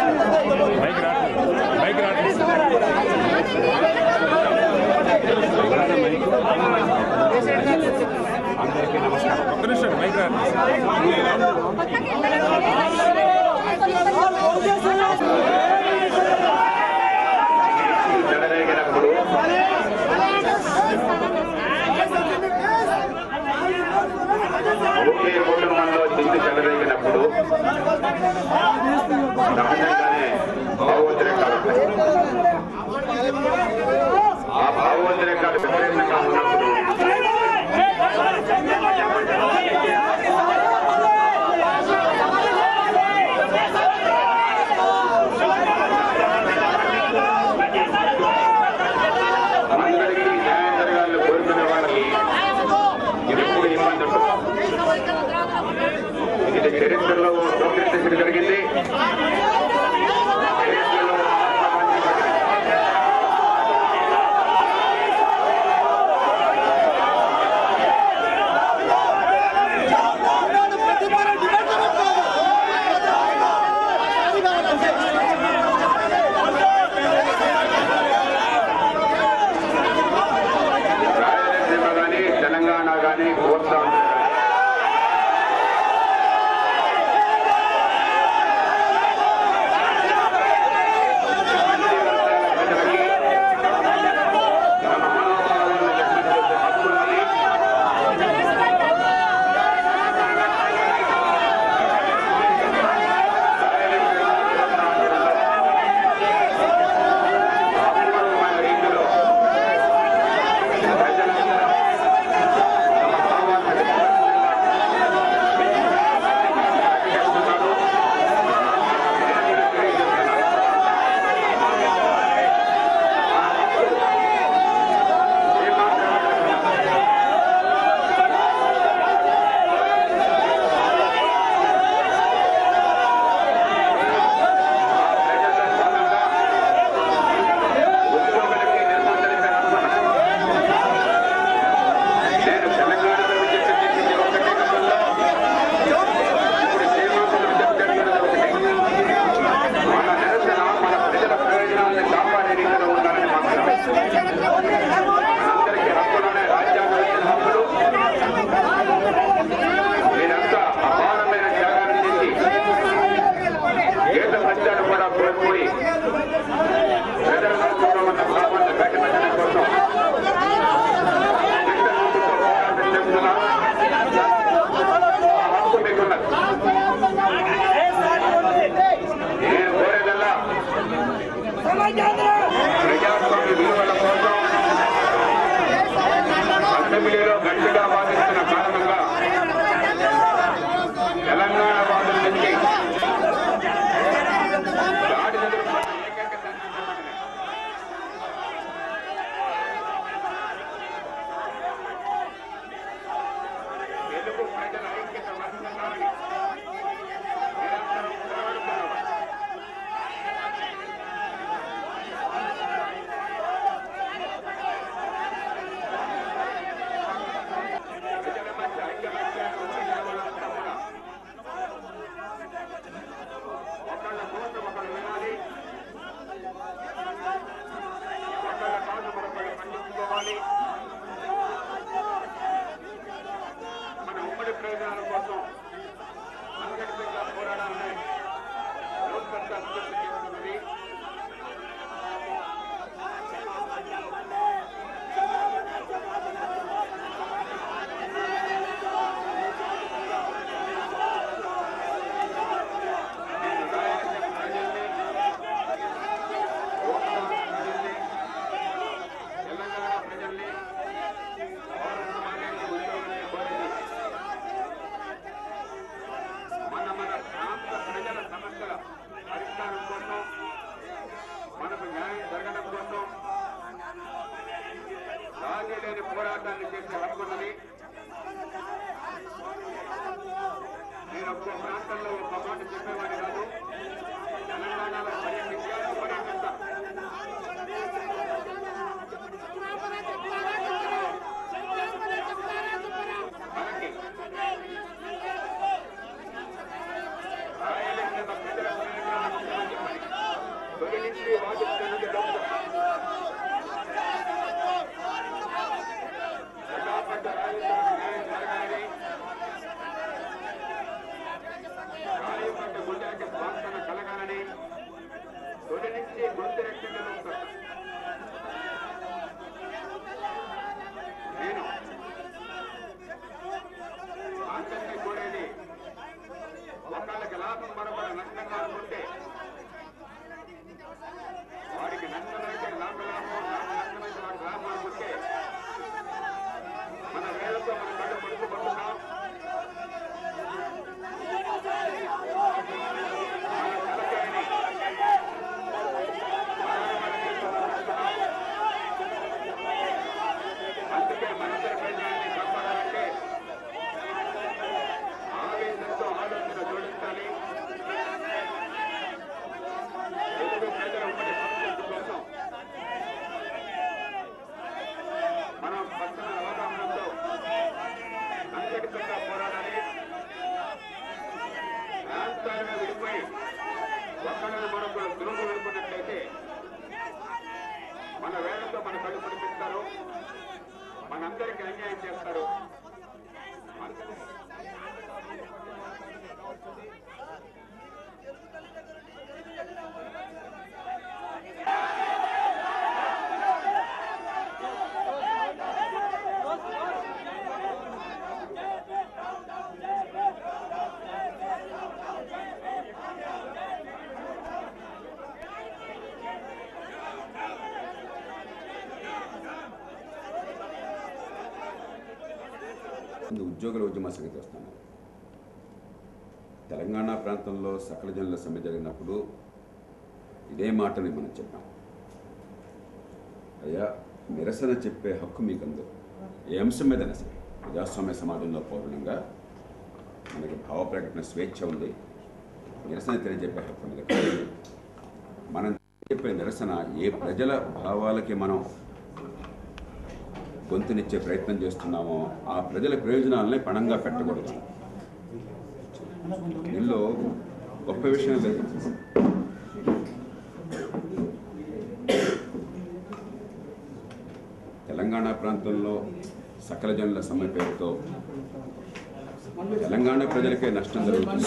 Bike రావట్లేదు bike రావట్లేదు అందరికీ నమస్కారం ఒక్క నిమిషం బైక్ రావట్లేదు చెలరేగినప్పుడు ఒకే కుటుంబంలో చింతి చెలరేగినప్పుడు సహజంగానే భావోద్రేకాలు ఉంటాయి. ఆ భావోద్రేకాలు విపరీతంగా ఉన్నప్పుడు అందరికీ న్యాయం జరగాలని కోరుకునే వాళ్ళకి ఎప్పుడు ఇబ్బంది ఉంటుంది ఇది చరిత్రలో ప్రోగ్రెస్ జరిగింది చరిత్రలో రాయలసీమ కానీ తెలంగాణ కానీ కోస్తాంధ్ర కానీ అన్ని వర్గాల ప్రజలకి తమ మనోభావాలను వ్యక్తపరిచే హక్కు ఉన్నది. రాయలసీమ కోస్తాంధ్రలో అపూర్వమైన రీతిలో ప్రజలందరూ తమ భావాలను వ్యక్తపరుస్తున్నారు. ప్రజల్లో భాగంగా ఉద్యోగులకి నిర్బంధించిన నేను తెలంగాణలో విద్యుత్ చేసింది ఒకటే గతంలో ఇప్పుడు శ్రీనివాసులు విద్యుత్ చేస్తున్నది ఒకటే మన నిరసన మన ప్రజల ప్రయోజనాలను కాపాడే రీతిలో ఉండాలని మాత్రమే మనందరికీ హక్కులోనే రాజ్యాంగం ఇచ్చిన హక్కులు మీరంతా అపారమైన త్యాగాన్ని చేసి దేశ సత్యాన్ని కూడా కోల్పోయి ప్రజల సంక్షోభమన్న భావాన్ని బయటపెట్టడం కోసం చిత్తశుద్ధితో పోరాటం చేస్తున్నారు. ఆ హక్కు మీకున్నది. నేను కోరేదల్లా ప్రజాస్వామ్య విలువల కోసం అసెంబ్లీలో గట్టిగా వాదిస్తున్న కారణంగా తెలంగాణ వాదుల నుంచి దాడి ఎదుర్కొన్న ఏకైక సంఘటన తెలుగు ప్రజల ఐక్యత వర్ధిల్లాలని నిరంతరం పోరాడుతున్నారు. ప్రజల మధ్య ఐక్యమత్యాన్ని ఉంచిన వాళ్ళంతా కూడా ఒకళ్ళ కోసం ఒకళ్ళు వినాలి ఒకళ్ళ కాదు మరొకళ్ళు పండించుకోవాలి మన ఉమ్మడి ప్రయోజనాల కోసం సంఘటితంగా పోరాడాలని లోక్ సర్కార్ విజ్ఞప్తి చేస్తున్నది నేను రాయలసీమ ప్రజల్ని కోస్తాంధ్ర ప్రజల్ని తెలంగాణ ప్రజల్ని పౌర సమాజాన్ని ఉద్యోగుల్ని కోరింది మన మన ప్రాంత ప్రజల సమస్యల పరిష్కారం కోసం మనకు న్యాయం జరగడం కోసం రాజీ లేని పోరాటాన్ని చేసే హక్కున్నది నేను ఒక్కో ప్రాంతంలో ఒక్క మాట చెప్పేవాడిని కాదు తెలంగాణలో పర్యటించాను పర్యటిస్తా మనకి రాయలసీమ ప్రజల ప్రయోజనాల ముఖ్యమని చెప్పండి వాదిస్తున్నది ప్రజాపంట రాజధాని న్యాయం జరగాలని రాయపడ్డ గుండెలకి స్వాంతన కలగాలని తొలి నుంచి గుర్తిరెక్కిన నేను అందరినీ కోరేది ఒకళ్ళకి లాభం మరొకరు నష్టంగా అనుకుంటే వాడికి నష్టమైతే నాకు లాభం నాకు నష్టమైతే వాడికి లాభం అనుకుంటే మన వేలతో మన కళ్ళు పడుకోబడుతున్నాం మన తలకాయని అందుకే మనందరి ప్రజల్ని కాపాడాలంటే ఆవేశంతో ఆలోచన జోడించాలి తెలుగు ప్రజల ఉమ్మడి భవిష్యత్తు కోసం మనం పక్కన అవగాహనతో సంఘటితంగా పోరాడాలి రాష్ట్రాలుగా విడిపోయి ఒకరిని మరొకరు దురుగు అనుకున్నట్లయితే మన వేళతో మన కళ్ళు పడిపిస్తారు మనందరికీ అన్యాయం చేస్తారు అందుకనే ముందు ఉద్యోగుల ఉద్యమ సంగతి వస్తాను తెలంగాణ ప్రాంతంలో సకల జనుల సమ్మె జరిగినప్పుడు ఇదే మాటని మనం చెప్పాం అయ్యా నిరసన చెప్పే హక్కు మీకు అందు ఏ అంశం మీదైనా సరే ప్రజాస్వామ్య సమాజంలో పౌరులంగా మనకి భావ ప్రకటన స్వేచ్ఛ ఉంది నిరసన తెలియజెప్పే హక్కు ఉంది కానీ మనం చెప్పే నిరసన ఏ ప్రజల భావాలకి మనం గొంతునిచ్చే ప్రయత్నం చేస్తున్నామో ఆ ప్రజల ప్రయోజనాలని పణంగా పెట్టకూడదు దీనిలో గొప్ప విషయం లేదు తెలంగాణ ప్రాంతంలో సకల జనుల సమ్మె పేరుతో తెలంగాణ ప్రజలకే నష్టం జరుగుతుంది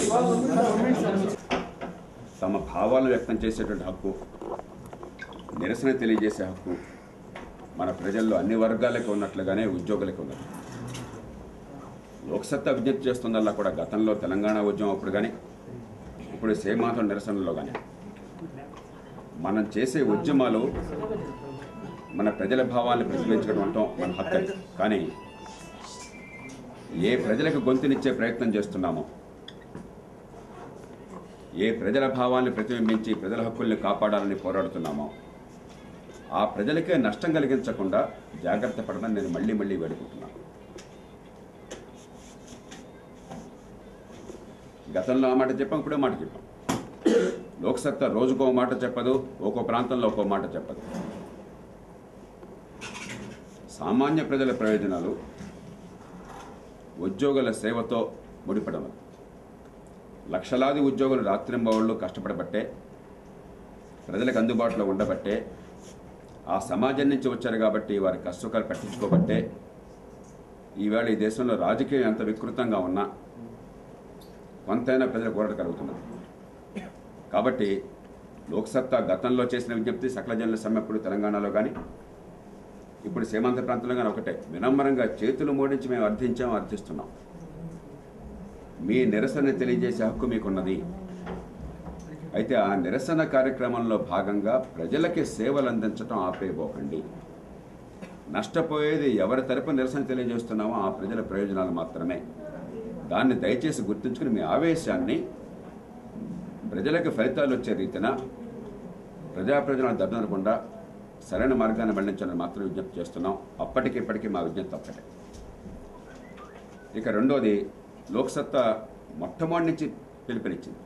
తమ భావాలు వ్యక్తం చేసేటువంటి హక్కు నిరసన తెలియజేసే హక్కు మన ప్రజల్లో అన్ని వర్గాలకు ఉన్నట్లుగానే ఉద్యోగులకు ఉన్నది లోక్సత్తా విజ్ఞప్తి చేస్తుందల్లా కూడా గతంలో తెలంగాణ ఉద్యమం అప్పుడు కానీ ఇప్పుడు సేమాతం నిరసనలో కానీ మనం చేసే ఉద్యమాలు మన ప్రజల భావాలను ప్రతిబింబించడం అంటాం మన హక్కు అది. కానీ ఏ ప్రజలకు గొంతునిచ్చే ప్రయత్నం చేస్తున్నామో ఏ ప్రజల భావాన్ని ప్రతిబింబించి ప్రజల హక్కుల్ని కాపాడాలని పోరాడుతున్నామో ఆ ప్రజలకే నష్టం కలిగించకుండా జాగ్రత్త పడమని నేను మళ్ళీ మళ్ళీ వేడుకుంటున్నాను గతంలో ఆ మాట చెప్పాం ఇప్పుడే మాట చెప్పాం లోక్సత్తా రోజుకో మాట చెప్పదు ఒక్కో ప్రాంతంలో ఒక్కో మాట చెప్పదు సామాన్య ప్రజల ప్రయోజనాలు ఉద్యోగుల సేవతో ముడిపడము లక్షలాది ఉద్యోగులు రాత్రింబవళ్ళు కష్టపడబట్టే ప్రజలకు అందుబాటులో ఉండబట్టే ఆ సమాజం నుంచి వచ్చారు కాబట్టి వారి కష్టసుఖాలు పట్టించుకోబట్టే ఈవేళ ఈ దేశంలో రాజకీయం ఎంత వికృతంగా ఉన్నా కొంతైనా ప్రజలకు ఊరట కలుగుతున్నది కాబట్టి లోక్సత్తా గతంలో చేసిన విజ్ఞప్తి సకల జనుల సమ్మెప్పుడు తెలంగాణలో కానీ ఇప్పుడు సీమాంత ప్రాంతంలో కానీ ఒకటే వినమ్రంగా చేతులు మోడించి మేము అర్థించాం అర్థిస్తున్నాం మీ నిరసన తెలియజేసే హక్కు మీకున్నది అయితే ఆ నిరసన కార్యక్రమంలో భాగంగా ప్రజలకి సేవలు అందించడం ఆపేయబోకండి నష్టపోయేది ఎవరి తరపు నిరసన తెలియజేస్తున్నామో ఆ ప్రజల ప్రయోజనాలు మాత్రమే దాన్ని దయచేసి గుర్తుంచుకుని మీ ఆవేశాన్ని ప్రజలకు ఫలితాలు వచ్చే రీతిన ప్రజా ప్రయోజనాలు దద్దనకుండా సరైన మార్గాన్ని మళ్లించాలని మాత్రం విజ్ఞప్తి చేస్తున్నాం అప్పటికి ఇప్పటికీ మా విజ్ఞప్తి అప్పటే ఇక రెండోది లోక్సత్తా మొట్టమొదటి నుంచి పిలుపునిచ్చింది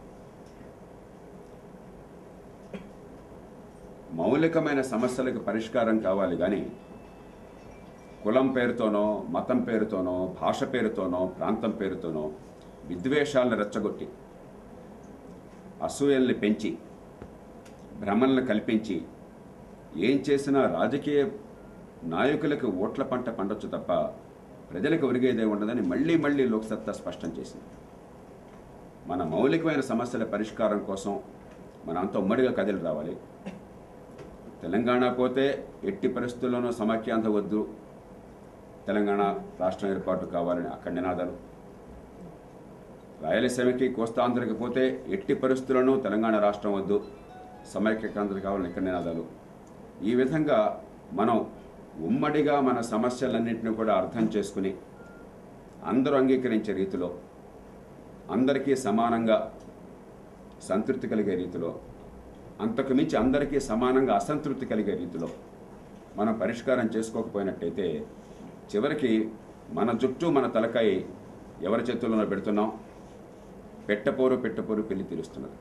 మౌలికమైన సమస్యలకు పరిష్కారం కావాలి కానీ కులం పేరుతోనో మతం పేరుతోనో భాష పేరుతోనో ప్రాంతం పేరుతోనో విద్వేషాలను రెచ్చగొట్టి అసూయల్ని పెంచి భ్రమలను కల్పించి ఏం చేసినా రాజకీయ నాయకులకు ఓట్ల పంట పండొచ్చు తప్ప ప్రజలకు ఒరిగేదే ఉండదని మళ్ళీ మళ్ళీ లోక్సత్తా స్పష్టం చేసింది మన మౌలికమైన సమస్యల పరిష్కారం కోసం మన అంత ఉమ్మడిగా కదిలి రావాలి తెలంగాణ పోతే ఎట్టి పరిస్థితుల్లోనూ సమాఖ్యాంత వద్దు తెలంగాణ రాష్ట్రం ఏర్పాటు కావాలని అక్కడ నినాదాలు రాయలసీమకి కోస్తాంధ్రకి పోతే ఎట్టి పరిస్థితుల్లోనూ తెలంగాణ రాష్ట్రం వద్దు సమైక్యాంధ్ర కావాలని ఇక్కడ నినాదాలు ఈ విధంగా మనం ఉమ్మడిగా మన సమస్యలన్నింటినీ కూడా అర్థం చేసుకుని అందరూ అంగీకరించే రీతిలో అందరికీ సమానంగా సంతృప్తి కలిగే రీతిలో అంతకు మించి అందరికీ సమానంగా అసంతృప్తి కలిగే రీతిలో మనం పరిష్కారం చేసుకోకపోయినట్టయితే చివరికి మన జుట్టు మన తలకాయ ఎవరి చేతుల్లోనో పెడుతున్నాం పెట్టపోరు పెట్టపోరు పెళ్లి తీరుస్తున్నది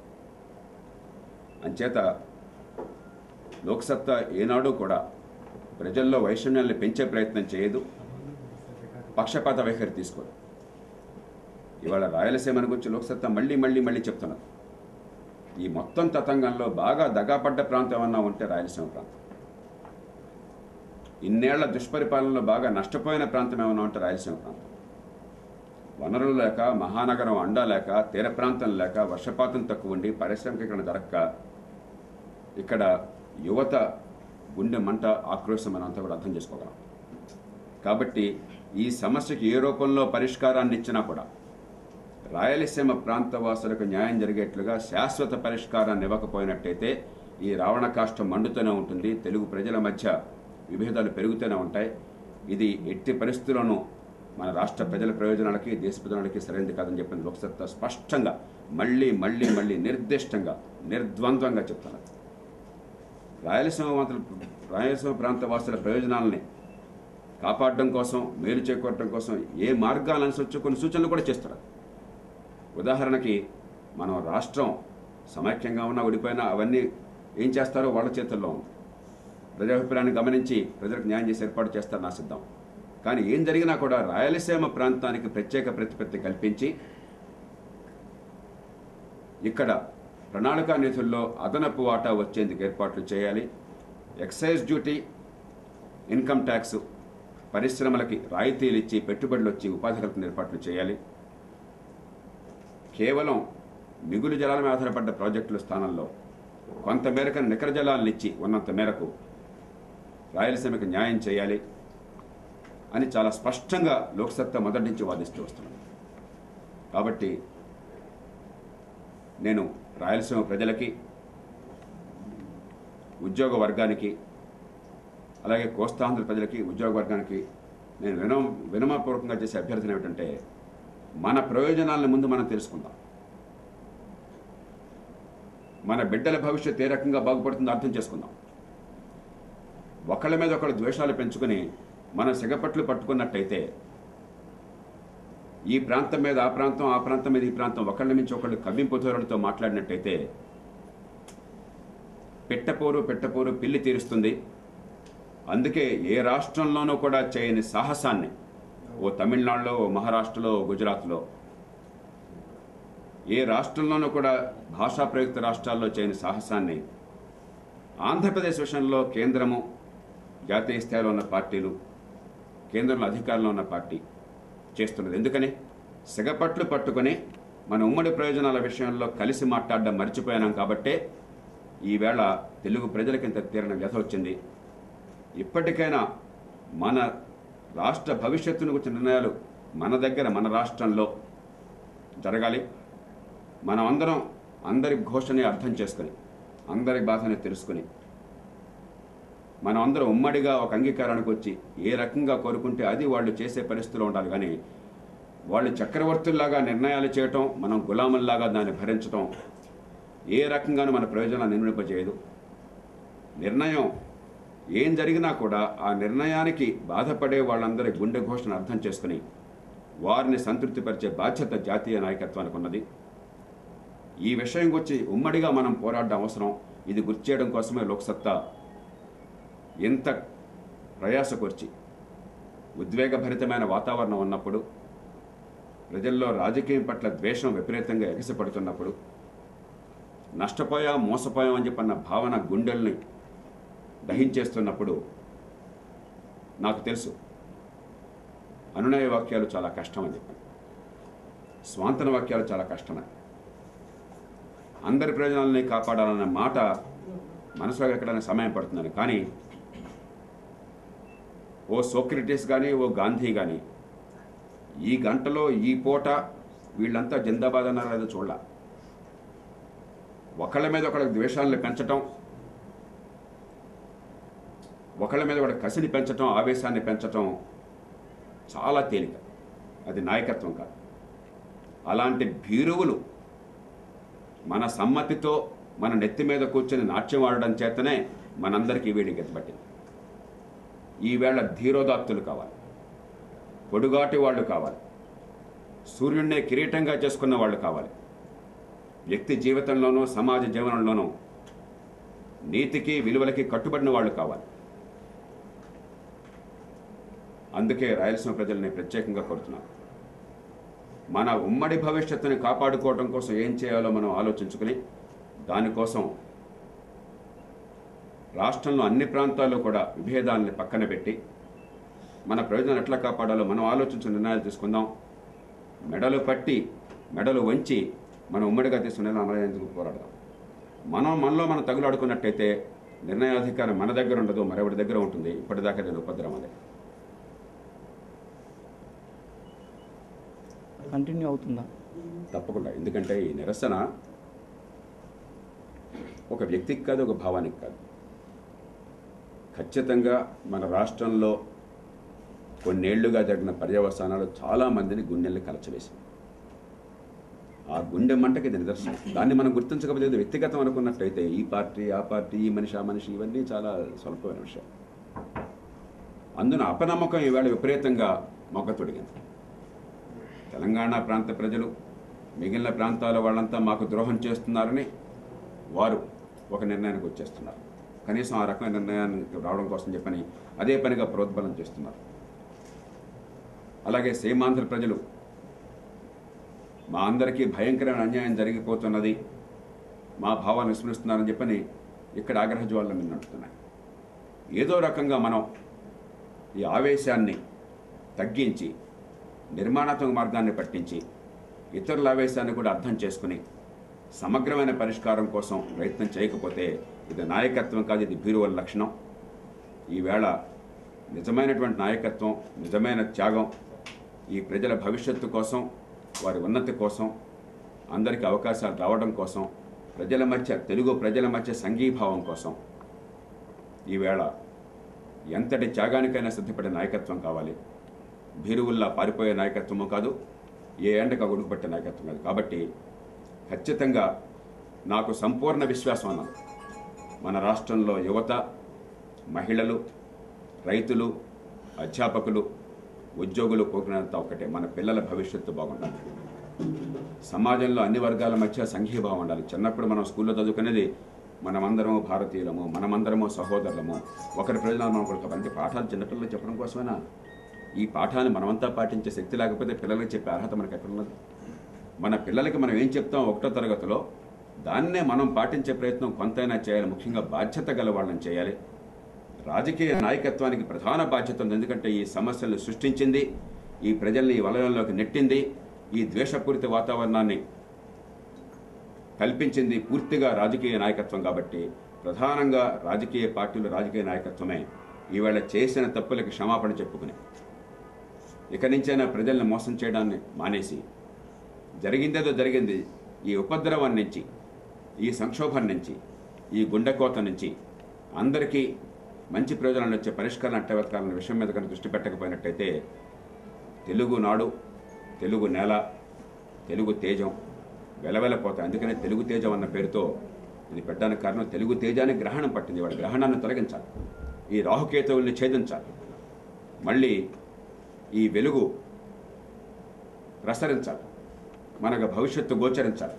అంచేత లోక్సత్తా ఏనాడు కూడా ప్రజల్లో వైషమ్యాల్ని పెంచే ప్రయత్నం చేయదు పక్షపాత వైఖరి తీసుకోదు ఇవాళ రాయలసీమను గురించి లోక్సత్తా మళ్ళీ మళ్ళీ మళ్ళీ చెప్తున్నారు ఈ మొత్తం తతంగంలో బాగా దగాపడ్డ ప్రాంతం ఏమన్నా ఉంటే రాయలసీమ ప్రాంతం ఇన్నేళ్ల దుష్పరిపాలనలో బాగా నష్టపోయిన ప్రాంతం ఏమన్నా ఉంటే రాయలసీమ ప్రాంతం వనరులు లేక మహానగరం అండా లేక తీర ప్రాంతం లేక వర్షపాతం తక్కువ ఉండి పారిశ్రామికీకరణ జరగక ఇక్కడ యువత గుండె మంట ఆక్రోశం మనంతా కూడా అర్థం చేసుకోగలం కాబట్టి ఈ సమస్యకి ఏ రూపంలో పరిష్కారాన్ని ఇచ్చినా కూడా రాయలసీమ ప్రాంత వాసులకు న్యాయం జరిగేట్లుగా శాశ్వత పరిష్కారాన్ని ఇవ్వకపోయినట్టయితే ఈ రావణ కాష్టం మండుతూనే ఉంటుంది తెలుగు ప్రజల మధ్య విభేదాలు పెరుగుతూనే ఉంటాయి ఇది ఎట్టి పరిస్థితుల్లోనూ మన రాష్ట్ర ప్రజల ప్రయోజనాలకి దేశ ప్రయోజనాలకి సరైనది కాదని చెప్పింది లోక్సత్తా స్పష్టంగా మళ్ళీ మళ్ళీ మళ్ళీ నిర్దిష్టంగా నిర్ద్వంద్వంగా చెప్తున్నారు రాయలసీమ వాసుల రాయలసీమ ప్రాంత వాసుల ప్రయోజనాలని కాపాడడం కోసం మేలు చేకూరడం కోసం ఏ మార్గాలను అనుసరించో కొన్ని సూచనలు కూడా చేస్తారు ఉదాహరణకి మనం రాష్ట్రం సమైక్యంగా ఉన్నా ఓడిపోయినా అవన్నీ ఏం చేస్తారో వాళ్ళ చేతుల్లో ఉంది ప్రజాభిప్రాయాన్ని గమనించి ప్రజలకు న్యాయం చేసి ఏర్పాటు చేస్తారని ఆశిద్దాం కానీ ఏం జరిగినా కూడా రాయలసీమ ప్రాంతానికి ప్రత్యేక ప్రతిపత్తి కల్పించి ఇక్కడ ప్రణాళికా నిధుల్లో అదనపు వాటా వచ్చేందుకు ఏర్పాట్లు చేయాలి ఎక్సైజ్ డ్యూటీ ఇన్కమ్ ట్యాక్స్ పరిశ్రమలకి రాయితీలు ఇచ్చి పెట్టుబడులు వచ్చి ఉపాధి కల్పన ఏర్పాట్లు చేయాలి కేవలం మిగులు జలాల మీద ఆధారపడ్డ ప్రాజెక్టుల స్థానంలో కొంత మేరకు నికర జలాలను ఇచ్చి ఉన్నంత మేరకు రాయలసీమకు న్యాయం చేయాలి అని చాలా స్పష్టంగా లోక్సత్తా మొదటి నుంచి వాదిస్తూ వస్తున్నాను కాబట్టి నేను రాయలసీమ ప్రజలకి ఉద్యోగ వర్గానికి అలాగే కోస్తాంధ్ర ప్రజలకి ఉద్యోగ వర్గానికి నేను వినమ వినమపూర్వకంగా చేసే అభ్యర్థన ఏమిటంటే మన ప్రయోజనాలను ముందు మనం తెలుసుకుందాం మన బిడ్డల భవిష్యత్ ఏ రకంగా బాగుపడుతుందో అర్థం చేసుకుందాం ఒకళ్ళ మీద ఒకళ్ళు ద్వేషాలు పెంచుకొని మనం సిగపట్లు పట్టుకున్నట్టయితే ఈ ప్రాంతం మీద ఆ ప్రాంతం ఆ ప్రాంతం మీద ఈ ప్రాంతం ఒకళ్ళ మించి ఒకళ్ళు కవ్వింపు ధోరణితో మాట్లాడినట్టయితే పెట్టపోరు పెట్టపోరు పిల్లి తీరుస్తుంది అందుకే ఏ రాష్ట్రంలోనూ కూడా చేయని సాహసాన్ని ఓ తమిళనాడులో ఓ మహారాష్ట్రలో ఓ గుజరాత్లో ఏ రాష్ట్రంలోనూ కూడా భాషా ప్రయుక్త రాష్ట్రాల్లో చేయని సాహసాన్ని ఆంధ్రప్రదేశ్ విషయంలో కేంద్రము జాతీయ స్థాయిలో ఉన్న పార్టీలు కేంద్రంలో అధికారంలో ఉన్న పార్టీ చేస్తున్నది ఎందుకని సిగపట్లు పట్టుకొని మన ఉమ్మడి ప్రయోజనాల విషయంలో కలిసి మాట్లాడడం మర్చిపోయినాం కాబట్టే ఈవేళ తెలుగు ప్రజలకి ఇంత తీరని వ్యధ వచ్చింది ఇప్పటికైనా మన రాష్ట్ర భవిష్యత్తును గురించి నిర్ణయాలు మన దగ్గర మన రాష్ట్రంలో జరగాలి మనం అందరం అందరి ఘోషని అర్థం చేసుకుని అందరి బాధని తెలుసుకుని మనం అందరం ఉమ్మడిగా ఒక అంగీకారానికి వచ్చి ఏ రకంగా కోరుకుంటే అది వాళ్ళు చేసే పరిస్థితిలో ఉండాలి కానీ వాళ్ళు చక్రవర్తుల్లాగా నిర్ణయాలు చేయటం మనం గులాముల్లాగా దాన్ని భరించటం ఏ రకంగానూ మన ప్రయోజనాన్ని నిర్మింపజేయదు నిర్ణయం ఏం జరిగినా కూడా ఆ నిర్ణయానికి బాధపడే వాళ్ళందరి గుండె ఘోషను అర్థం చేసుకుని వారిని సంతృప్తిపరిచే బాధ్యత జాతీయ నాయకత్వానికి ఉన్నది ఈ విషయం గురించి ఉమ్మడిగా మనం పోరాడడం అవసరం ఇది గుర్తు చేయడం కోసమే లోక్సత్తా ఎంత ప్రయాస కూర్చి ఉద్వేగభరితమైన వాతావరణం ఉన్నప్పుడు ప్రజల్లో రాజకీయం పట్ల ద్వేషం విపరీతంగా ఎగసిపడుతున్నప్పుడు నష్టపోయాం మోసపోయాం అని చెప్పన్న భావన గుండెల్ని దహించేస్తున్నప్పుడు నాకు తెలుసు అనునయ వాక్యాలు చాలా కష్టం అని చెప్పాను స్వాంతన వాక్యాలు చాలా కష్టమని అందరి ప్రయోజనాలని కాపాడాలన్న మాట మనసులో ఎక్కడైనా సమయం పడుతుందని కానీ ఓ సోక్రటిస్ కానీ ఓ గాంధీ కానీ ఈ గంటలో ఈ పూట వీళ్ళంతా జిందాబాద్ అన్నారో లేదో చూడాల ఒకళ్ళ మీద ఒకళ్ళకి ద్వేషాలను పెంచటం ఒకళ్ళ మీద ఒకళ్ళ కసిని పెంచటం ఆవేశాన్ని పెంచటం చాలా తేలిక అది నాయకత్వం కాదు అలాంటి భీరువులు మన సమ్మతితో మన నెత్తి మీద కూర్చొని నాట్యం ఆడడం చేతనే మనందరికీ వీడి గతిపట్టింది ఈవేళ ధీరోదాత్తులు కావాలి పొడుగాటి వాళ్ళు కావాలి సూర్యుడినే కిరీటంగా చేసుకున్న వాళ్ళు కావాలి వ్యక్తి జీవితంలోనూ సమాజ జీవనంలోనూ నీతికి విలువలకి కట్టుబడిన వాళ్ళు కావాలి అందుకే రాయలసీమ ప్రజల్ని ప్రత్యేకంగా కోరుతున్నాను మన ఉమ్మడి భవిష్యత్తుని కాపాడుకోవడం కోసం ఏం చేయాలో మనం ఆలోచించుకుని దానికోసం రాష్ట్రంలో అన్ని ప్రాంతాల్లో కూడా విభేదాలని పక్కన పెట్టి మన ప్రయోజనాలు ఎట్లా కాపాడాలో మనం ఆలోచించిన నిర్ణయాలు తీసుకుందాం మెడలు పట్టి మెడలు వంచి మనం ఉమ్మడిగా తీసుకునే అమలయ్యేందుకు పోరాడదాం మనం మనలో మనం తగులాడుకున్నట్టయితే నిర్ణయాధికారం మన దగ్గర ఉండదు మరెవరి దగ్గర ఉంటుంది ఇప్పటిదాకా నేను ఉపద్రవం అదే కంటిన్యూ అవుతుందా తప్పకుండా ఎందుకంటే ఈ నిరసన ఒక వ్యక్తికి కాదు ఒక భావానికి కాదు ఖచ్చితంగా మన రాష్ట్రంలో కొన్నేళ్లుగా జరిగిన పర్యవసానాలు చాలామందిని గుండెల్ని కలచవేసింది ఆ గుండె మంటకి ఇది నిదర్శనం దాన్ని మనం గుర్తించకపోతే ఇది వ్యక్తిగతం అనుకున్నట్టయితే ఈ పార్టీ ఆ పార్టీ ఈ మనిషి ఆ మనిషి ఇవన్నీ చాలా స్వల్పమైన విషయం అందున అపనమ్మకం ఈవేళ విపరీతంగా మొగ్గతొడిగింది తెలంగాణ ప్రాంత ప్రజలు మిగిలిన ప్రాంతాల వాళ్ళంతా మాకు ద్రోహం చేస్తున్నారని వారు ఒక నిర్ణయానికి వచ్చేస్తున్నారు కనీసం ఆ రకమైన నిర్ణయానికి రావడం కోసం చెప్పని అదే పనిగా ప్రోద్బలం చేస్తున్నారు అలాగే సీమాంధ్ర ప్రజలు మా అందరికీ భయంకరమైన అన్యాయం జరిగిపోతున్నది మా భావాలు విస్మరిస్తున్నారని చెప్పని ఇక్కడ ఆగ్రహ జ్వాలలు మీద నడుస్తున్నాయి ఏదో రకంగా మనం ఈ ఆవేశాన్ని తగ్గించి నిర్మాణాత్మక మార్గాన్ని పట్టించి ఇతరుల ఆవేశాన్ని కూడా అర్థం చేసుకుని సమగ్రమైన పరిష్కారం కోసం ప్రయత్నం చేయకపోతే ఇది నాయకత్వం కాదు ఇది భీరువల లక్షణం ఈవేళ నిజమైనటువంటి నాయకత్వం నిజమైన త్యాగం ఈ ప్రజల భవిష్యత్తు కోసం వారి ఉన్నతి కోసం అందరికీ అవకాశాలు రావడం కోసం ప్రజల మధ్య తెలుగు ప్రజల మధ్య సంఘీభావం కోసం ఈవేళ ఎంతటి త్యాగానికైనా సిద్ధపడే నాయకత్వం కావాలి భీరువుల్లా పారిపోయే నాయకత్వము కాదు ఏ ఎండక గొడుగుపట్టే నాయకత్వం కాదు కాబట్టి ఖచ్చితంగా నాకు సంపూర్ణ విశ్వాసం అన్నాను మన రాష్ట్రంలో యువత మహిళలు రైతులు అధ్యాపకులు ఉద్యోగులు కోరినంత ఒకటే మన పిల్లల భవిష్యత్తు బాగుండాలి సమాజంలో అన్ని వర్గాల మధ్య సంఘీభావం ఉండాలి చిన్నప్పుడు మనం స్కూల్లో చదువుకునేది మనమందరము భారతీయులము మనమందరము సహోదరులము ఒకరి ప్రయోజనాలు మనం ఒకరికి అంటే పాఠాలు చిన్నపిల్లలకు చెప్పడం కోసమేనా ఈ పాఠాన్ని మనమంతా పాటించే శక్తి లేకపోతే పిల్లలకి చెప్పే అర్హత మనకు ఎక్కడున్నది మన పిల్లలకి మనం ఏం చెప్తాం ఒకటో తరగతిలో దాన్నే మనం పాటించే ప్రయత్నం కొంతైనా చేయాలి ముఖ్యంగా బాధ్యత గల వాళ్ళని చేయాలి రాజకీయ నాయకత్వానికి ప్రధాన బాధ్యత ఉంది ఎందుకంటే ఈ సమస్యలను సృష్టించింది ఈ ప్రజల్ని ఈ వలయంలోకి నెట్టింది ఈ ద్వేషపూరిత వాతావరణాన్ని కల్పించింది పూర్తిగా రాజకీయ నాయకత్వం కాబట్టి ప్రధానంగా రాజకీయ పార్టీలు రాజకీయ నాయకత్వమే ఈవేళ చేసిన తప్పులకి క్షమాపణ చెప్పుకుని ఇక నుంచైనా ప్రజల్ని మోసం చేయడాన్ని మానేసి జరిగిందేదో జరిగింది ఈ ఉపద్రవం నుంచి ఈ సంక్షోభం నుంచి ఈ గుండెకోత నుంచి అందరికీ మంచి ప్రయోజనాలు వచ్చే పరిష్కారం అట్ట వెతకాలన్న విషయం మీద కనుక దృష్టి పెట్టకపోయినట్టయితే తెలుగు నాడు తెలుగు నేల తెలుగు తేజం వెలవెలపోతాయి అందుకనే తెలుగు తేజం అన్న పేరుతో ఇది పెట్టడానికి కారణం తెలుగు తేజానికి గ్రహణం పట్టింది వాడి గ్రహణాన్ని తొలగించాలి ఈ రాహుకేతువుల్ని ఛేదించాలి మళ్ళీ ఈ వెలుగు ప్రసరించాలి మనకు భవిష్యత్తు గోచరించాలి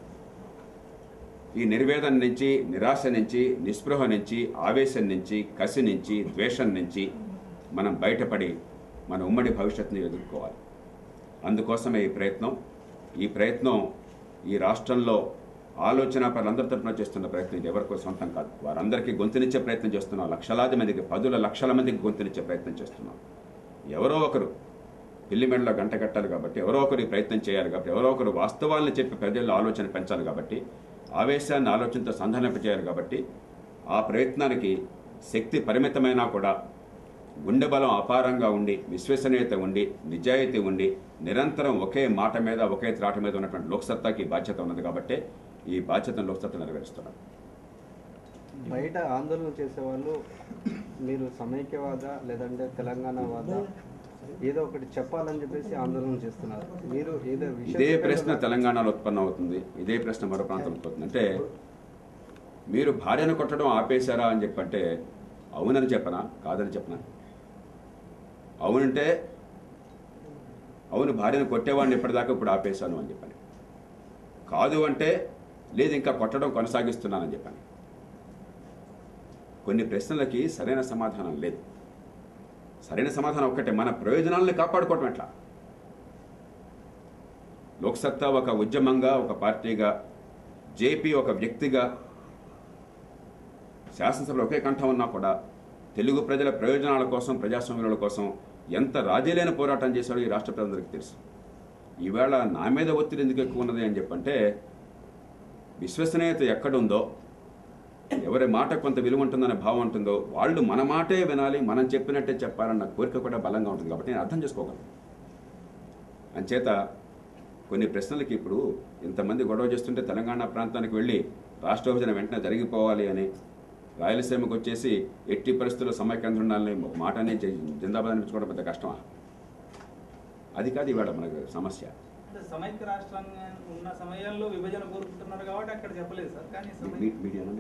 ఈ నిర్వేదన నుంచి నిరాశ నుంచి నిస్పృహ నుంచి ఆవేశం నుంచి కసి నుంచి ద్వేషం నుంచి మనం బయటపడి మన ఉమ్మడి భవిష్యత్తుని ఎదుర్కోవాలి అందుకోసమే ఈ ప్రయత్నం ఈ ప్రయత్నం ఈ రాష్ట్రంలో ఆలోచన పరులందరి తరఫున చేస్తున్న ప్రయత్నం ఇది ఎవరికో సొంతం కాదు వారందరికీ గొంతునిచ్చే ప్రయత్నం చేస్తున్నాం లక్షలాది మందికి పదుల లక్షల మందికి గొంతునిచ్చే ప్రయత్నం చేస్తున్నాం ఎవరో ఒకరు పిల్లి మెడలో గంట కట్టాలి కాబట్టి ఎవరో ఒకరు ఈ ప్రయత్నం చేయాలి కాబట్టి ఎవరో ఒకరు వాస్తవాలను చెప్పి ప్రజల్లో ఆలోచన పెంచాలి కాబట్టి ఆవేశాన్ని ఆలోచనతో సంధానింపచేయాలి కాబట్టి ఆ ప్రయత్నానికి శక్తి పరిమితమైనా కూడా గుండె బలం అపారంగా ఉండి విశ్వసనీయత ఉండి నిజాయితీ ఉండి నిరంతరం ఒకే మాట మీద ఒకే త్రాట మీద ఉన్నటువంటి లోక్సత్తాకి బాధ్యత ఉన్నది కాబట్టి ఈ బాధ్యతను లోక్సత్తా నెరవేరుస్తున్నారు బయట ఆందోళన చేసేవాళ్ళు మీరు సమైక్యవాద లేదంటే తెలంగాణవాద ఏదో ఒకటి చెప్పాలని చెప్పేసి ఆందోళన చేస్తున్నారు మీరు ఏదో విషయం ఇదే చెప్పారు ప్రశ్న కదా. తెలంగాణలో ఉత్పన్నం అవుతుంది ఇదే ప్రశ్న మరో ప్రాంతం ఉత్పత్తి అంటే మీరు భార్యను కొట్టడం ఆపేశారా అని చెప్పంటే అవునని చెప్పనా కాదని చెప్పనా అవునంటే అవును భార్యను కొట్టేవాడిని ఇప్పటిదాకా ఇప్పుడు ఆపేశాను అని చెప్పని కాదు అంటే లేదు ఇంకా కొట్టడం కొనసాగిస్తున్నానని చెప్పాను కొన్ని ప్రశ్నలకి సరైన సమాధానం లేదు సరైన సమాధానం ఒక్కటే మన ప్రయోజనాలను కాపాడుకోవటం ఎట్లా లోక్సత్తా ఒక ఉద్యమంగా ఒక పార్టీగా జేపీ ఒక వ్యక్తిగా శాసనసభలో ఒకే కంఠం ఉన్నా కూడా తెలుగు ప్రజల ప్రయోజనాల కోసం ప్రజాస్వామ్యాల కోసం ఎంత రాజీలేని పోరాటం చేశాడో ఈ రాష్ట్ర ప్రజలందరికీ తెలుసు ఈవేళ నా మీద ఒత్తిడి ఎందుకు ఎక్కువ ఉన్నది అని చెప్పంటే విశ్వసనీయత ఎక్కడుందో ఎవరి మాట కొంత విలువ ఉంటుందనే భావం ఉంటుందో వాళ్ళు మన మాటే వినాలి మనం చెప్పినట్టే చెప్పాలన్న కోరిక కూడా బలంగా ఉంటుంది కాబట్టి నేను అర్థం చేసుకోగలను అంచేత కొన్ని ప్రశ్నలకి ఇప్పుడు ఇంతమంది గొడవ చేస్తుంటే తెలంగాణ ప్రాంతానికి వెళ్ళి రాష్ట్ర విభజన వెంటనే జరిగిపోవాలి అని రాయలసీమకు వచ్చేసి ఎట్టి పరిస్థితుల్లో సమైక్యాంధ్ర ఉండాలని ఒక మాటనే జిందాబాద్ అనిపించుకోవడం పెద్ద కష్టమా అది కాదు ఇవాళ మనకు సమస్య అంటే సమైక్య రాష్ట్రంగా ఉన్న సమయాల్లో విభజన కోరుకుంటున్నారు కాబట్టి అక్కడ చెప్పలేదు సార్ కానీ సమై- మీ- మీడియా నుండి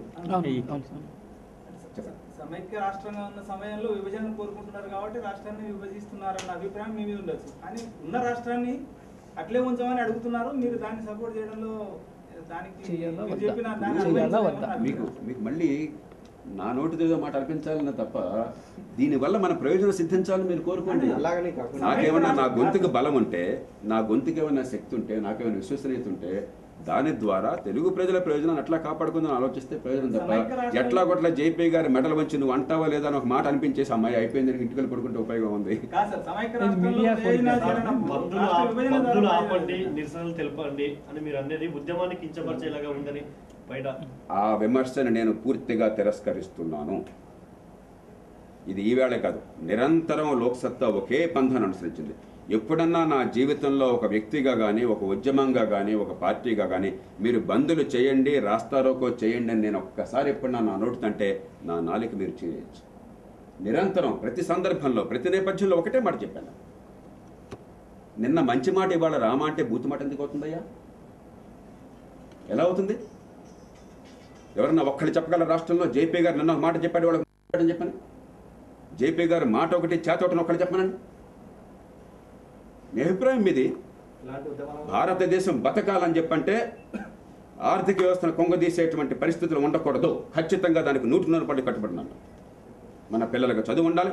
చెప్పండి. సమైక్య రాష్ట్రంగా ఉన్న సమయంలో విభజన కోరుకుంటున్నారు కాబట్టి రాష్ట్రాన్ని విభజిస్తున్నారన్న అభిప్రాయం మీ మీద ఉండొచ్చు కానీ ఉన్న రాష్ట్రాన్ని అట్లే ఉంచమని అడుగుతున్నారు మీరు దాన్ని సపోర్ట్ చేయడంలో దానికి చెయ్యాలా మీరు వద్దా? చెప్పిన దాన్ని చెయ్యాలా అనుభవించలేమని వద్దా? అభిప్రాయం. మీకు మీకు మళ్ళీ నా నోటితో ఏదో మాట అనిపించాలన్న తప్ప దీనివల్ల మన ప్రయోజనం సిద్ధించాలని మీరు కోరుకోండి అలాగని కాకుండా నాకేమన్నా నా గొంతుకు బలం ఉంటే నా గొంతుకు ఏమైనా శక్తి ఉంటే నాకేమైనా విశ్వసనీయత ఉంటే దాని ద్వారా తెలుగు ప్రజల ప్రయోజనాన్ని అట్లా కాపాడుకుందని ఆలోచిస్తే ప్రయోజనం తప్ప సమైక్య రాష్ట్రం- ఎట్లా కొట్లా జేపీ గారి మెడలు వంచి నువ్వు అంటావా లేదా అని ఒక మాట అనిపించేసి అమ్మాయి అయిపోయింది దానికి ఇంటికి వెళ్ళి పడుకుంటే ఉపయోగం ఉంది కాదు సార్ సమైక్య ఇది రాష్ట్రంలో మీడియా ప్రయోజనాలు ఫోన్ చేయడం బంధులు రాష్ట్ర ఆప్- విభజన ద్వారా బంధులు ప్రయోజనాలు ఆపండి నిరసనలు తెలపండి అని మీరు అనేది ఉద్యమాన్ని కించపరిచేలాగా ఉందని బయట ఆ విమర్శను నేను పూర్తిగా తిరస్కరిస్తున్నాను ఇది ఈవేళ కాదు నిరంతరం లోక్సత్తా ఒకే పంథను అనుసరించింది ఎప్పుడన్నా నా జీవితంలో ఒక వ్యక్తిగా కానీ ఒక ఉద్యమంగా కానీ ఒక పార్టీగా కానీ మీరు బంధులు చేయండి రాస్తారోకో చేయండి అని నేను ఒక్కసారి ఎప్పుడన్నా నా నోటితంటే నా నాలిక మీరు చేయొచ్చు నిరంతరం ప్రతి సందర్భంలో ప్రతి నేపథ్యంలో ఒకటే మాట చెప్పాను నిన్న మంచి మాట ఇవాళ రామ అంటే బూతు మాట ఎందుకు అవుతుందయ్యా ఎలా అవుతుంది ఎవరన్నా ఒక్కళ్ళు చెప్పగల రాష్ట్రంలో జేపీ గారు నిన్న ఒక మాట చెప్పాడు వాళ్ళకి అని చెప్పని జేపీ గారు మాట ఒకటి చేత ఒకటి ఒక్కళ్ళు చెప్పనండి మీ అభిప్రాయం మీది ఇలాంటి ఉద్యమాలు భారతదేశం బతకాలని చెప్పంటే ఆర్థిక వ్యవస్థను కొంగదీసేటువంటి పరిస్థితులు ఉండకూడదు ఖచ్చితంగా దానికి నూటి నూరు పడి కట్టుబడినాను మన పిల్లలకు చదువు ఉండాలి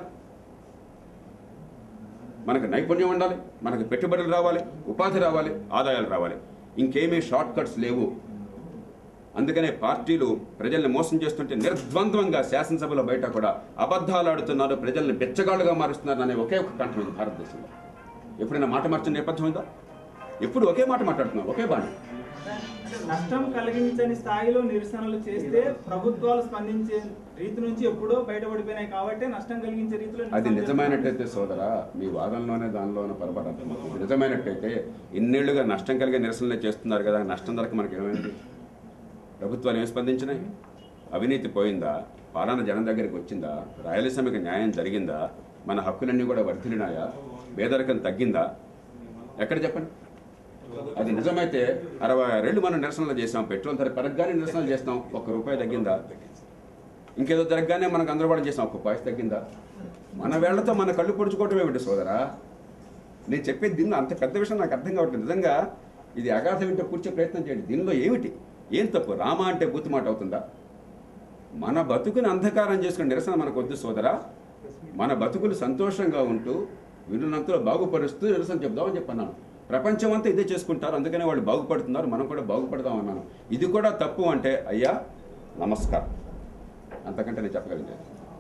మనకు నైపుణ్యం ఉండాలి మనకు పెట్టుబడులు రావాలి ఉపాధి రావాలి ఆదాయాలు రావాలి ఇంకేమీ షార్ట్ కట్స్ లేవు అందుకనే పార్టీలు ప్రజల్ని మోసం చేస్తుంటే నిర్ద్వంద్వంగా శాసనసభలో బయట కూడా అబద్ధాలు ఆడుతున్నారు ప్రజల్ని బెచ్చగాళ్ళుగా మారుస్తున్నారు అనే ఒకే ఒక కంఠం ఉంది భారతదేశంలో ఎప్పుడైనా మాట మార్చిన నేపథ్యం ఉందా ఎప్పుడు ఒకే మాట మాట్లాడుతున్నారు ఒకే బాణి అంటే నష్టం కలిగించని స్థాయిలో నిరసనలు చేస్తే ప్రభుత్వాలు స్పందించే రీతి నుంచి ఎప్పుడో బయటపడిపోయినాయి కాబట్టి నష్టం కలిగించే రీతిలో అది నిరసనలు నిజమైనట్టయితే సోదరా మీ వాదనలోనే దానిలోనే పొరపాటు అర్థమవుతుంది నిజమైనట్టయితే ఇన్నేళ్లుగా నష్టం కలిగే నిరసనలే చేస్తున్నారు కదా నష్టం ధరకు మనకి ఏమైంది ప్రభుత్వాలు ఏం స్పందించినాయి అవినీతి పోయిందా పాలన జనం దగ్గరికి వచ్చిందా రాయలసీమకి న్యాయం జరిగిందా మన హక్కులన్నీ కూడా వర్ధిలినాయా పేదరికం తగ్గిందా ఎక్కడ చెప్పండి అది నిజమైతే అరవై రెండు మనం నిరసనలు చేసాం పెట్రోల్ ధర పెరగగానే నిరసనలు చేస్తాం ఒక్క రూపాయి తగ్గిందా ఇంకేదో జరగగానే మనకు అందరూ చేసాం ఒక్క పాయస్ తగ్గిందా మన వేళ్లతో మన కళ్ళు పొడుచుకోవటం ఏమిటి సోదరా నేను చెప్పేది దీనిలో అంత పెద్ద విషయం నాకు అర్థం కావట్లేదు నిజంగా ఇది అగాధ వింటే కూర్చే ప్రయత్నం చేయండి దీనిలో ఏమిటి ఏం తప్పు రామ అంటే బూతు మాట అవుతుందా మన బతుకుని అంధకారం చేసుకునే నిరసన మనకు వద్దు సోదరా మన బతుకులు సంతోషంగా ఉంటూ వినున్నంతలో బాగుపరుస్తూ నిరసన చెప్దామని చెప్పన్నాను ప్రపంచం అంతా ఇదే చేసుకుంటారు అందుకనే వాళ్ళు బాగుపడుతున్నారు మనం కూడా బాగుపడదాం అన్నాను ఇది కూడా తప్పు అంటే అయ్యా నమస్కారం అంతకంటే నేను చెప్పగలిగాను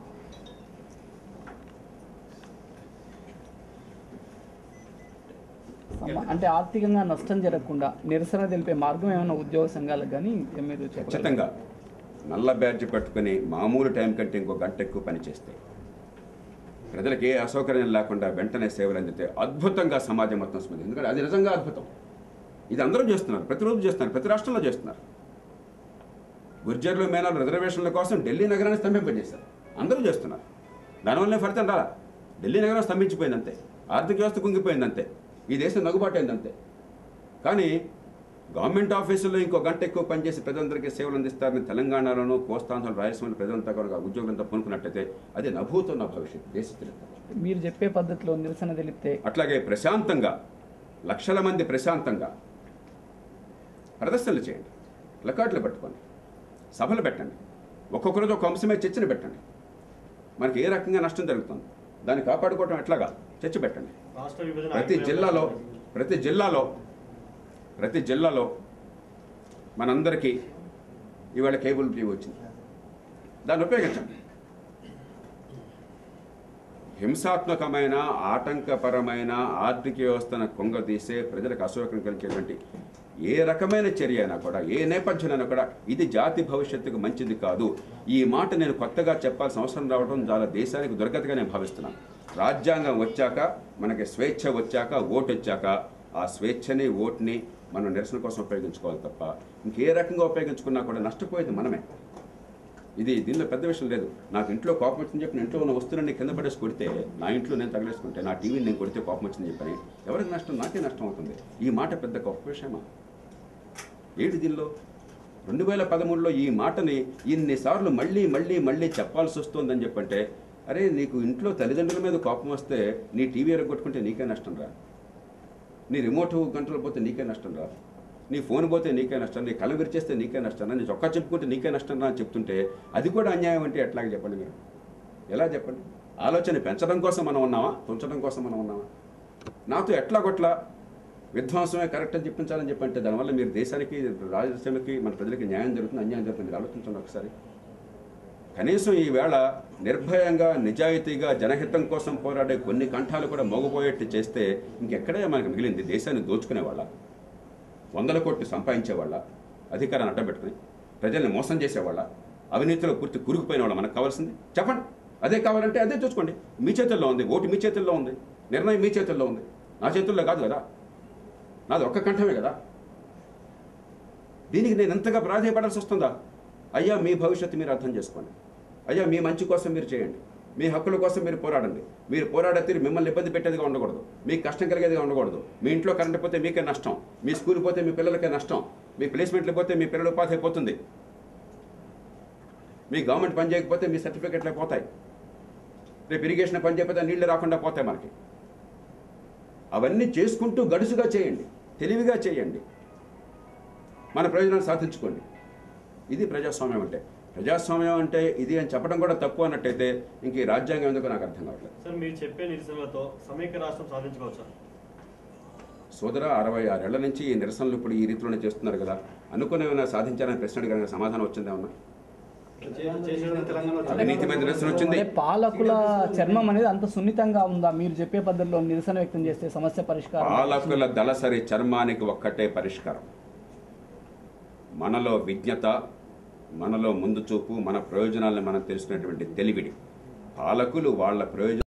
సమ- అంటే ఆర్థికంగా నష్టం జరగకుండా నిరసన తెలిపే మార్గం ఏమైనా ఉద్యోగ సంఘాలకు కానీ మీరు చెప్పగలరా? ఖచ్చితంగా నల్ల బ్యాడ్జ్ పట్టుకుని మామూలు టైం కంటే ఇంకో గంట ఎక్కువ పని చేస్తే ప్రజలకు ఏ అసౌకర్యం లేకుండా వెంటనే సేవలు అందితే అద్భుతంగా సమాజం మొత్తం స్పంది ఎందుకంటే అది నిజంగా అద్భుతం ఇది అందరూ చేస్తున్నారు ప్రతిరోజు చేస్తున్నారు ప్రతి రాష్ట్రంలో చేస్తున్నారు గుర్జర్లు మేనాలు రిజర్వేషన్ల కోసం ఢిల్లీ నగరాన్ని స్తంభింపజేశారు అందరూ చేస్తున్నారు దానివల్లనే ఫలితం రాలా ఢిల్లీ నగరం స్తంభించిపోయింది అంతే ఆర్థిక వ్యవస్థ కుంగిపోయింది అంతే ఈ దేశం నగుబాటైంది అంతే కానీ గవర్నమెంట్ ఆఫీసుల్లో ఇంకో గంట ఎక్కువ పనిచేసి ప్రజలందరికీ సేవలు అందిస్తారని తెలంగాణలోనూ కోస్తాంధ్ర రాయలసీమ ప్రజలంతా కూడా ఉద్యోగులంతా పూనుకున్నట్టయితే అది నభూతో నా భవిష్యత్ దేశ చరిత్ర మీరు చెప్పే పద్ధతిలో నిరసన తెలిపితే అట్లాగే ప్రశాంతంగా లక్షల మంది ప్రశాంతంగా ప్రదర్శనలు చేయండి ప్లకార్డులు పట్టుకోండి సభలు పెట్టండి ఒక్కొక్క రోజు ఒక అంశమే చర్చను పెట్టండి మనకి ఏ రకంగా నష్టం జరుగుతుంది దాన్ని కాపాడుకోవటం ఎట్లాగా చర్చ పెట్టండి రాష్ట్ర విభజన ప్రతి ఆగిపోయే జిల్లాలో అవకాశం ఉంది. ప్రతి జిల్లాలో ప్రతి జిల్లాలో మనందరికీ ఇవాళ కేబుల్ టీవీ వచ్చింది దాన్ని ఉపయోగించండి హింసాత్మకమైన ఆటంకపరమైన ఆర్థిక వ్యవస్థను కొంగదీసే ప్రజలకు అసౌకర్యం కలిగేటువంటి ఏ రకమైన చర్య అయినా కూడా ఏ నేపథ్యంలో కూడా ఇది జాతి భవిష్యత్తుకు మంచిది కాదు ఈ మాట నేను కొత్తగా చెప్పాల్సిన అవసరం రావడం చాలా దేశానికి దుర్గతిగా నేను భావిస్తున్నాను రాజ్యాంగం వచ్చాక మనకి స్వేచ్ఛ వచ్చాక ఓటు వచ్చాక ఆ స్వేచ్ఛని ఓటుని మనం నిరసన కోసం ఉపయోగించుకోవాలి తప్ప ఇంకే రకంగా ఉపయోగించుకున్నా కూడా నష్టపోయేది మనమే ఇది దీనిలో పెద్ద విషయం లేదు నాకు ఇంట్లో కోపం వచ్చిందని చెప్పి నా ఇంట్లో ఉన్న వస్తువులన్నీ కింద పడేసి కొడితే నా ఇంట్లో నేను తగిలేసుకుంటే నా టీవీని నేను కొడితే కోపం వచ్చిందని చెప్పని ఎవరికి నష్టం నాకే నష్టం అవుతుంది ఈ మాట పెద్ద గొప్ప విషయమా ఏంటి దీనిలో రెండు వేల పదమూడులో ఈ మాటని ఇన్నిసార్లు మళ్ళీ మళ్ళీ మళ్ళీ చెప్పాల్సి వస్తుందని చెప్పంటే అరే నీకు ఇంట్లో తల్లిదండ్రుల మీద కోపం వస్తే నీ టీవీ ఎరగొట్టుకుంటే నీకే నష్టం రా నీ రిమోట్ కంట్రోల్ పోతే నీకే నష్టం రా నీ ఫోన్ పోతే నీకే నష్టం నీ కళ్ళు విరిచేస్తే నీకే నష్టం రా నీ చొక్కా చెప్పుకుంటే నీకే నష్టం రా అని చెప్తుంటే అది కూడా అన్యాయం అంటే ఎట్లాగే చెప్పండి మీరు ఎలా చెప్పండి ఆలోచన పెంచడం కోసం మనం ఉన్నామా తుంచడం కోసం మనం ఉన్నామా నాతో ఎట్లా కొట్లా విధ్వంసమే కరెక్ట్ అని చెప్పించాలని చెప్పంటే దానివల్ల మీరు దేశానికి రాజసీమకి మన ప్రజలకి న్యాయం జరుగుతుంది అన్యాయం జరుగుతుంది మీరు ఆలోచించండి ఒకసారి కనీసం ఈవేళ నిర్భయంగా నిజాయితీగా జనహితం కోసం పోరాడే కొన్ని కంఠాలు కూడా మోగపోయేట్టు చేస్తే ఇంకెక్కడే మనకు మిగిలింది దేశాన్ని దోచుకునేవాళ్ళ వందల కోట్లు సంపాదించేవాళ్ళ అధికారాన్ని అడ్డబెట్టుకుని ప్రజల్ని మోసం చేసేవాళ్ళ అవినీతిలో పూర్తి కురుకుపోయిన వాళ్ళ మనకు కావాల్సింది చెప్పండి అదే కావాలంటే అదే చూసుకోండి మీ చేతుల్లో ఉంది ఓటు మీ చేతుల్లో ఉంది నిర్ణయం మీ చేతుల్లో ఉంది నా చేతుల్లో కాదు కదా నాది ఒక్క కంఠమే కదా దీనికి నేను ఎంతగా ప్రాధాయపడాల్సి వస్తుందా అయ్యా మీ భవిష్యత్తు మీరు అర్థం చేసుకోండి అయ్యా మీ మంచి కోసం మీరు చేయండి మీ హక్కుల కోసం మీరు పోరాడండి మీరు పోరాడే తీరు మిమ్మల్ని ఇబ్బంది పెట్టేదిగా ఉండకూడదు మీకు కష్టం కలిగేదిగా ఉండకూడదు మీ ఇంట్లో కరెంట్ పోతే మీకే నష్టం మీ స్కూల్ పోతే మీ పిల్లలకే నష్టం మీ ప్లేస్మెంట్లు పోతే మీ పిల్లల ఉపాధి అయిపోతుంది మీ గవర్నమెంట్ పని చేయకపోతే మీ సర్టిఫికెట్లే పోతాయి రేపు ఇరిగేషన్ పని చేయకపోతే నీళ్లు రాకుండా పోతాయి మనకి అవన్నీ చేసుకుంటూ గడుసుగా చేయండి తెలివిగా చేయండి మన ప్రయోజనాలు సాధించుకోండి ఇది ప్రజాస్వామ్యం అంటే ప్రజాస్వామ్యం అంటే ఇది అని చెప్పడం కూడా తప్పు అన్నట్టయితే ఇంక ఈ రాజ్యాంగం ఎందుకు నాకు అర్థం కావట్లేదు సార్ మీరు చెప్పే నిరసనలతో సమైక్య రాష్ట్రం సాధించుకోవచ్చా సోదర అరవై ఆరేళ్ల నుంచి ఈ నిరసనలు ఇప్పుడు ఈ రీతిలోనే చేస్తున్నారు కదా అనుకుని ఏమైనా సాధించాలని ప్రశ్న అడిగిన సమాధానం వచ్చిందేమన్నా చేసిన తెలంగాణ అవినీతి మీద నిరసన వచ్చింది అంటే పాలకుల చర్మం అనేది అంత సున్నితంగా ఉందా మీరు చెప్పే పద్ధతిలో నిరసన వ్యక్తం చేస్తే సమస్య పరిష్కారం పాలకుల దళసరి చర్మానికి ఒక్కటే పరిష్కారం మనలో విజ్ఞత మనలో ముందు చూపు మన ప్రయోజనాలను మనం తెలుసుకునేటువంటి తెలివిడి పాలకులు వాళ్ళ ప్రయోజనం